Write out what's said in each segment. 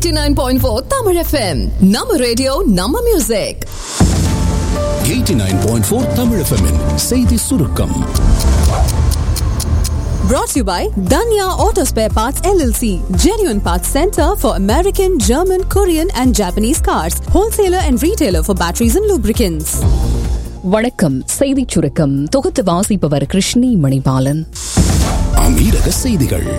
89.4 Tamil FM. நம்ம radio நம்ம music 89.4 Tamil FM -இன் செய்தி சுருக்கம் brought to you by Danya Auto Spare Parts LLC, genuine parts center for American, German, Korean and Japanese cars, wholesaler and retailer for batteries and lubricants. வணக்கம் செய்திச் சுருக்கம் தொகுத்து வாசிப்பவர் கிருஷ்ணி மணிபாலன் அமீரக செய்திகள்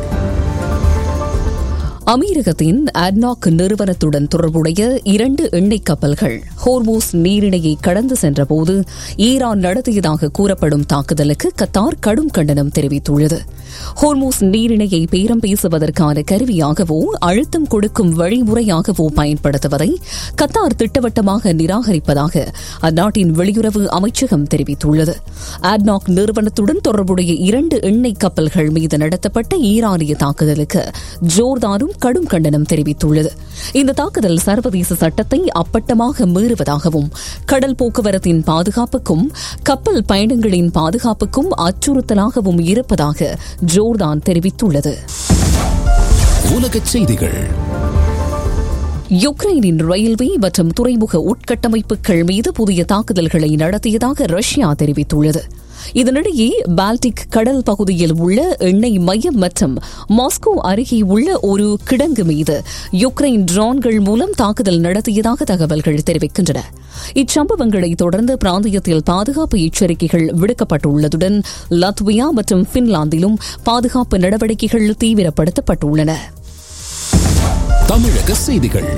அமீரகத்தின் அட்னாக் நிறுவனத்துடன் தொடர்புடைய இரண்டு எண்ணெய் கப்பல்கள் ஹோர்மூஸ் நீரிணையை கடந்து சென்றபோது ஈரான் நடத்தியதாக கூறப்படும் தாக்குதலுக்கு கத்தார் கடும் கண்டனம் தெரிவித்துள்ளது ஹோர்மூஸ் நீரிணையை பேரம் பேசுவதற்கான கருவியாகவோ அழுத்தம் கொடுக்கும் வழிமுறையாகவோ பயன்படுத்துவதை கத்தார் திட்டவட்டமாக நிராகரிப்பதாக அந்நாட்டின் வெளியுறவு அமைச்சகம் தெரிவித்துள்ளது அட்னாக் நிறுவனத்துடன் தொடர்புடைய இரண்டு எண்ணெய் கப்பல்கள் மீது நடத்தப்பட்ட ஈரானிய தாக்குதலுக்கு ஜோர்தானும் கடும் கண்டனம் தெரிவித்துள்ளது இந்த தாக்குதல் சர்வதேச சட்டத்தை அப்பட்டமாக மீறுவதாகவும் கடல் போக்குவரத்தின் பாதுகாப்புக்கும் கப்பல் பயணங்களின் பாதுகாப்புக்கும் அச்சுறுத்தலாகவும் இருப்பதாக ஜோர்தான் தெரிவித்துள்ளது உலகச் செய்திகள் யுக்ரைனின் ரயில்வே மற்றும் துறைமுக உட்கட்டமைப்புகள் மீது புதிய தாக்குதல்களை நடத்தியதாக ரஷ்யா தெரிவித்துள்ளது இதனிடையே பால்டிக் கடல் பகுதியில் உள்ள எண்ணெய் மையம் மற்றும் மாஸ்கோ அருகே உள்ள ஒரு கிடங்கு மீது யுக்ரைன் ட்ரோன்கள் மூலம் தாக்குதல் நடத்தியதாக தகவல்கள் தெரிவிக்கின்றன இச்சம்பவங்களை தொடர்ந்து பிராந்தியத்தில் பாதுகாப்பு எச்சரிக்கைகள் விடுக்கப்பட்டுள்ளதுடன் லத்வியா மற்றும் பின்லாந்திலும் பாதுகாப்பு நடவடிக்கைகள் தீவிரப்படுத்தப்பட்டுள்ளன தமிழக செய்திகள்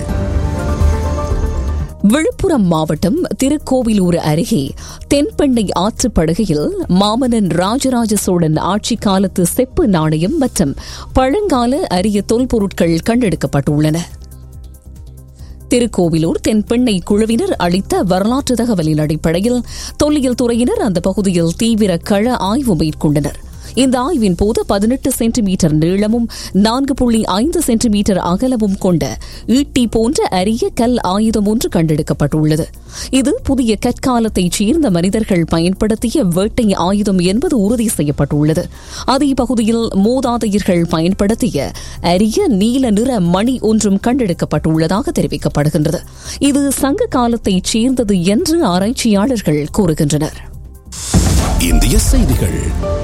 விழுப்புரம் மாவட்டம் திருக்கோவிலூர் அருகே தென்பெண்ணை ஆற்றுப்படுகையில் மாமன்னன் ராஜராஜ சோழன் ஆட்சி காலத்து செப்பு நாணயம் மற்றும் பழங்கால அரிய தொல்பொருட்கள் கண்டெடுக்கப்பட்டுள்ளன திருக்கோவிலூர் தென்பெண்ணை குழுவினர் அளித்த வரலாற்று தகவலின் அடிப்படையில் தொல்லியல் துறையினர் அந்த பகுதியில் தீவிர கள ஆய்வு மேற்கொண்டனர் இந்த ஆய்வின் போது பதினெட்டு சென்டிமீட்டர் நீளமும் நான்கு புள்ளி ஐந்து சென்டிமீட்டர் அகலமும் கொண்ட ஈட்டி போன்ற அரிய கல் ஆயுதம் ஒன்று கண்டெடுக்கப்பட்டுள்ளது இது புதிய கற்காலத்தைச் சேர்ந்த மனிதர்கள் பயன்படுத்திய வேட்டை ஆயுதம் என்பது உறுதி செய்யப்பட்டுள்ளது அதே பகுதியில் மூதாதையர்கள் பயன்படுத்திய அரிய நீல நிற மணி ஒன்றும் கண்டெடுக்கப்பட்டுள்ளதாக தெரிவிக்கப்படுகின்றது இது சங்க காலத்தைச் சேர்ந்தது என்று ஆராய்ச்சியாளர்கள் கூறுகின்றனர் இந்திய செய்திகள்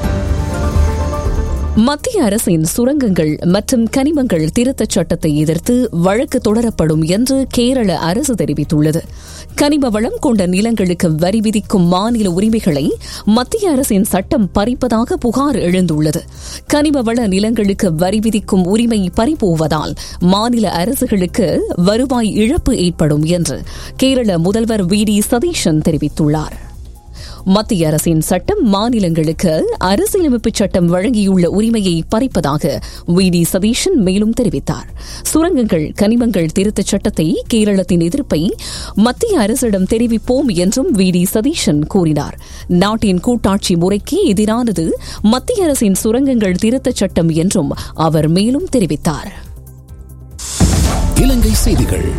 மத்திய அரசின் சுரங்கங்கள் மற்றும் கனிமங்கள் திருத்தச் சட்டத்தை எதிர்த்து வழக்கு தொடரப்படும் என்று கேரள அரசு தெரிவித்துள்ளது கனிம வளம் கொண்ட நிலங்களுக்கு வரி விதிக்கும் மாநில உரிமைகளை மத்திய அரசின் சட்டம் பறிப்பதாக புகார் எழுந்துள்ளது கனிம வள நிலங்களுக்கு வரி விதிக்கும் உரிமை பறிபோவதால் மாநில அரசுகளுக்கு வருவாய் இழப்பு ஏற்படும் என்று கேரள முதல்வர் வி டி சதீஷன் தெரிவித்துள்ளார் மத்திய அரசின் சட்டம் மாநிலங்களுக்கு அரசியலமைப்பு சட்டம் வழங்கியுள்ள உரிமையை பறிப்பதாக வி டி சதீஷன் மேலும் தெரிவித்தார் சுரங்கங்கள் கனிமங்கள் திருத்தச் சட்டத்தை கேரளத்தின் எதிர்ப்பை மத்திய அரசிடம் தெரிவிப்போம் என்றும் வி டி சதீஷன் கூறினார் நாட்டின் கூட்டாட்சி முறைக்கு எதிரானது மத்திய அரசின் சுரங்கங்கள் திருத்தச் சட்டம் என்றும் அவர் மேலும் தெரிவித்தார் இலங்கை செய்திகள்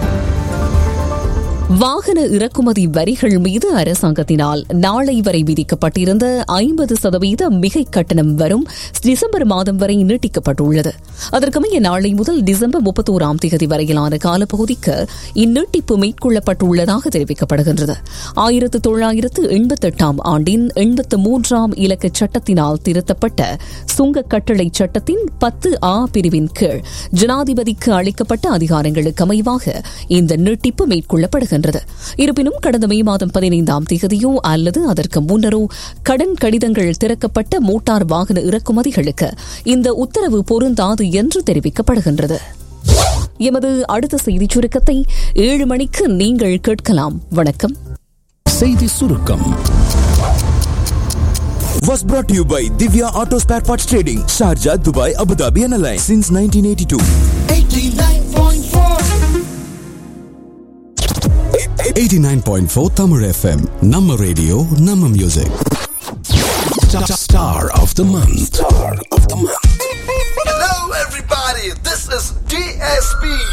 வாகன இறக்குமதி வரிகள் மீது அரசாங்கத்தினால் நாளை வரை விதிக்கப்பட்டிருந்த ஐம்பது சதவீத மிகை கட்டணம் வரும் டிசம்பர் மாதம் வரை நீட்டிக்கப்பட்டுள்ளது அதற்கமைய நாளை முதல் டிசம்பர் முப்பத்தோராம் தேதி வரையிலான காலப்பகுதிக்கு இந்நீட்டிப்பு மேற்கொள்ளப்பட்டுள்ளதாக தெரிவிக்கப்படுகின்றது ஆயிரத்து தொள்ளாயிரத்து எண்பத்தெட்டாம் ஆண்டின் எண்பத்து மூன்றாம் இலக்க சட்டத்தினால் திருத்தப்பட்ட சுங்க கட்டளை சட்டத்தின் பத்து ஆ பிரிவின் கீழ் ஜனாதிபதிக்கு அளிக்கப்பட்ட அதிகாரங்களுக்கு அமைவாக இந்த நீட்டிப்பு மேற்கொள்ளப்படுகிறது வருகின்றது இருப்பினும் கடந்த மே மாதம் பதினைந்தாம் தேதியோ அல்லது அதற்கு முன்னரோ கடன் கடிதங்கள் திறக்கப்பட்ட மோட்டார் வாகன இறக்குமதிகளுக்கு இந்த உத்தரவு பொருந்தாது என்று தெரிவிக்கப்படுகின்றது எமது அடுத்த செய்திச் சுருக்கத்தை ஏழு மணிக்கு நீங்கள் கேட்கலாம் வணக்கம் செய்தி சுருக்கம் was brought to you by Divya Auto Spare Parts Trading, Sharjah, Dubai, Abu Dhabi and Alliance since 1982. 89.4 Tamil FM நம்ம ரேடியோ நம்ம music Star of the month. Star of the month. Hello, everybody. This is DSP.